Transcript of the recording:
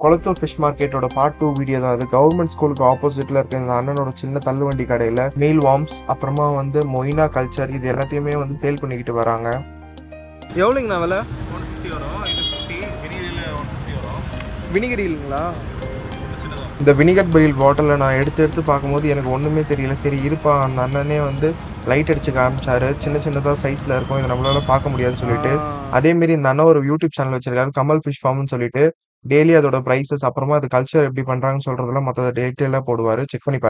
Kolathur fish மார்க்கெட்டோட part two video தான் அது கவர்மெண்ட் ஸ்கூலுக்கு ஆப்போசிட்ல இருக்க இந்த அண்ணனோட சின்ன தள்ளுவண்டி கடையில மீல் வார்ம்ஸ் அப்புறமா வந்து மொய்னா கல்ச்சர் இது எல்லாத்தையுமே வந்து சேல் பண்ணிக்கிட்டு வராங்க எவ்வளோங்கண்ணா விலை ஒன் ஃபிஃப்டி வரும் இது ஃபிஃப்டி வினிகரியில் ஒன் ஃபிஃப்டி வரும் வினிகரி இல்லைங்களா சின்னதாக இந்த வினிகர் பைல் பாட்டிலை நான் எடுத்து எடுத்து பார்க்கும்போது எனக்கு ஒன்றுமே தெரியல சரி இருப்பா அந்த அண்ணனே வந்து லைட் அடிச்சு காமிச்சாரு சின்ன சின்னதாக சைஸில் இருக்கும் இதை நம்மளால பார்க்க முடியாதுன்னு சொல்லிட்டு அதே மாதிரி இந்த அண்ணன் ஒரு யூடியூப் சேனல் வச்சிருக்காரு கமல் ஃபிஷ் ஃபார்ம்னு சொல்லிட்டு டெய்லி அதோட ப்ரைஸஸ் அப்புறமா அது கல்ச்சர் எப்படி பண்றாங்கன்னு சொல்றதெல்லாம் மற்ற டீட்டெயிலாக போடுவாரு செக் பண்ணி பாருங்க